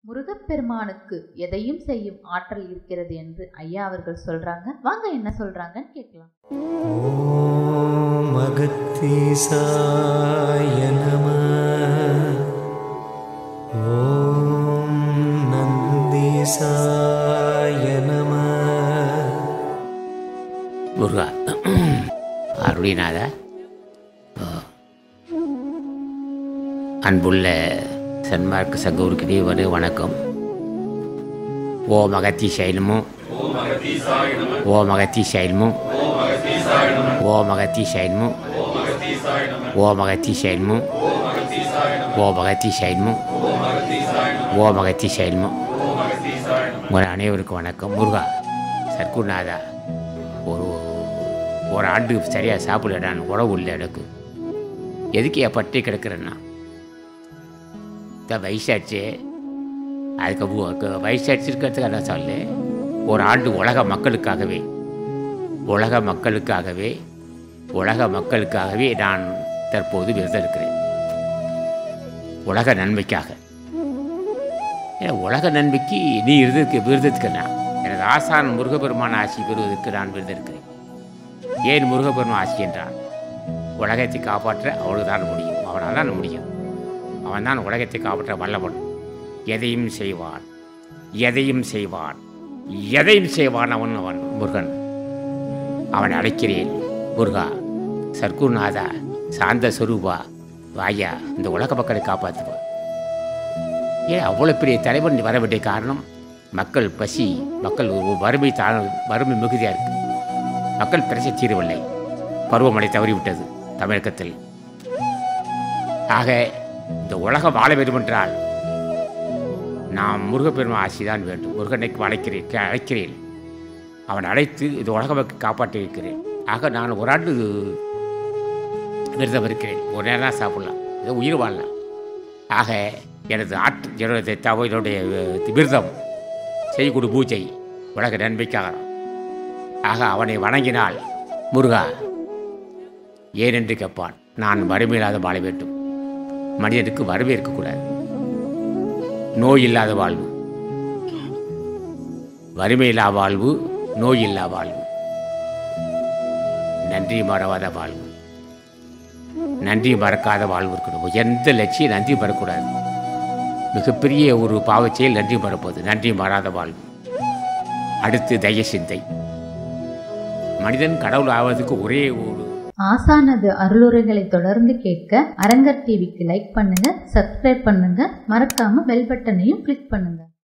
முருகப்பெருமானுக்கு எதையும் செய்யும் ஆற்றல் இருக்கிறது என்று ஐயா அவர்கள் சொல்றாங்க வாங்க என்ன சொல்றாங்கன்னு கேட்கலாம் ஓம் அகத்தீசாய நம ஓம் நந்தீசாய நம முருகா அருளிநாத அன்புள்ள சன்மார்க்க சகோருக்கு தேவரு வணக்கம் ஓ மகத்தி சைலமும் ஓ மகத்தி சைலமும் ஓ மகத்தி சைலமும் ஓ மகத்தி சைலமும் ஓ மகத்தி சைலமும் ஓ மகத்தி சைலமும் உங்கள் அனைவருக்கும் வணக்கம் முருகா சர்க்குநாதா ஒரு ஒரு ஆண்டு சரியாக சாப்பிடல நான் உறவு இல்லை எனக்கு எதுக்கு என் பட்டி கிடக்கிறேன்னா இந்த வயசாச்சு அதுக்கு உ- வயசாச்சு இருக்கிறதுக்கு நான் சொல்ல ஒரு ஆண்டு உலக மக்களுக்காகவே உலக மக்களுக்காகவே உலக மக்களுக்காகவே நான் தற்போது விரதம் இருக்கிறேன் உலக நன்மைக்காக ஏன்னா உலக நன்மைக்கு நீ விருதுக்கு விருதத்துக்கு நான் எனது ஆசான் முருகப்பெருமான ஆட்சி பெறுவதற்கு நான் விருது இருக்கிறேன் ஏன் முருகப்பெருமான் ஆட்சி என்றான் உலகத்தை காப்பாற்ற அவனுக்கு தான் முடியும் அவனால் தான் முடியும் அவன் தான் உலகத்தை காப்பாற்ற வல்லவன் எதையும் செய்வான் எதையும் செய்வான் எதையும் செய்வான் அவன் அவன் முருகன் அவனை அழைக்கிறேன் முருகா சர்க்குநாதா சாந்த சொரூபா வாயா இந்த உலக மக்களை காப்பாற்றுவா ஏன் அவ்வளோ பெரிய தலைவன் வர வேண்டிய காரணம் மக்கள் பசி மக்கள் ஒரு வறுமை தாழ வறுமை மிகுதியாக இருக்கு மக்கள் பிரச்சனை தீரவில்லை பருவமழை தவறிவிட்டது தமிழகத்தில் ஆக இந்த உலகம் வாழ வேண்டுமென்றால் நாம் முருகப்பெருமா ஆட்சி தான் வேண்டும் முருகனை அழைக்கிறேன் கே- அழைக்கிறேன் அவன் அழைத்து இந்த உலக மக்கள் காப்பாற்றி இருக்கிறேன் ஆக நான் ஒரு ஆண்டு விரதம் இருக்கிறேன் ஒரு நேரம் தான் சாப்பிடலாம் ஏதோ உயிர் வாழலாம் ஆக எனது ஆற்று என்னுடைய தவ என்னுடைய அஹ், விரதம் செய்கூடு பூஜை உலக நன்மைக்காக ஆக அவனை வணங்கினால் முருகா ஏனென்று கேட்பான் நான் வறுமையில்லாத வாழ வேண்டும் மனிதனுக்கு வறுமை இருக்கக்கூடாது நோய் இல்லாத வாழ்வு வறுமையில்லா வாழ்வு நோய் இல்லா வாழ்வு நன்றி மறவாத வாழ்வு நன்றி மறக்காத வாழ்வு இருக்கணும் எந்த லட்சியம் நன்றி மறக்கூடாது மிகப்பெரிய ஒரு பாவச் செயல் நன்றி மறப்பது நன்றி மாறாத வாழ்வு அடுத்து தய சிந்தை மனிதன் கடவுள் ஆவதற்கு ஒரே ஒரு ஆசானது அருளுரைகளை தொடர்ந்து கேட்க அரங்கர் டிவிக்கு லைக் பண்ணுங்க சப்ஸ்கிரைப் பண்ணுங்க மறக்காம பெல் பட்டனையும் கிளிக் பண்ணுங்க